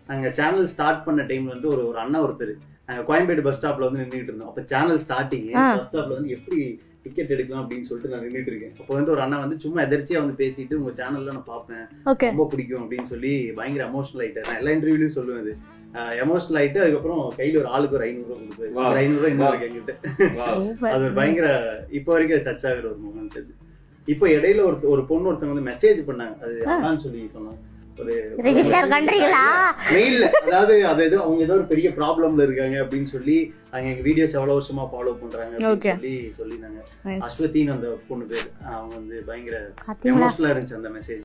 நாங்க channel start பண்ண டைம்ல வந்து ஒரு ஒரு அண்ணா ஒருத்தர் நாங்க கோயம்பேடு பஸ் ஸ்டாப்ல வந்து நின்றுட்டு இருந்தோம் அப்ப சேனல் ஸ்டார்டிங் ஆ. பஸ் ஸ்டாப்ல வந்து எப்படி டிக்கெட் எடுக்கலாம் அப்படின்னு சொல்லிட்டு நான் நின்றுட்டு இருக்கேன் அப்போ வந்து ஒரு அண்ணா வந்து சும்மா எதிர்ச்சியா வந்து பேசிட்டு உங்க சேனல்ல நான் பார்ப்பேன் ஓகே ரொம்ப பிடிக்கும் அப்படின்னு சொல்லி பயங்கர எமோஷனல் ஆயிட்டாரு நான் எல்லா இன்டர்வியூலயும் சொல்லுவேன் அது எமோஷனல் ஆயிட்டு அதுக்கப்புறம் கையில ஒரு ஆளுக்கு ஒரு ஐநூறு ரூபா கொடுப்பாரு Wow. ஒரு ஐநூறு ரூபா இன்னும் இருக்கு என்கிட்ட சூப்பர் அது ஒரு பயங்கர இப்போ வரைக்கும் டச் ஆகுற ஒரு மூமெண்ட் அது இப்போ இடையில ஒரு ஒரு பொண்ணு ஒருத்தவங்க வந்து மெசேஜ் பண்ணாங்க அது அண்ணான்னு சொல்லி சொன்னாங்க ஒரு ரெஜிஸ்டர் பண்றீங்களா மெயில்ல அதாவது அது ஏதோ அவங்க ஏதோ ஒரு பெரிய ப்ராப்ளம்ல இருக்காங்க அப்படின்னு சொல்லி அவங்க எங்க வீடியோஸ் எவ்வளவு வருஷமா ஃபாலோ பண்றாங்க அப்படின்னு Okay. சொல்லி சொல்லியிருந்தாங்க Nice. அஸ்வதின்னு அந்த பொண்ணு பேர் அவங்க வந்து பயங்கர பாத்தீங்களா எமோஷனலா இருந்துச்சு அந்த மெசேஜ்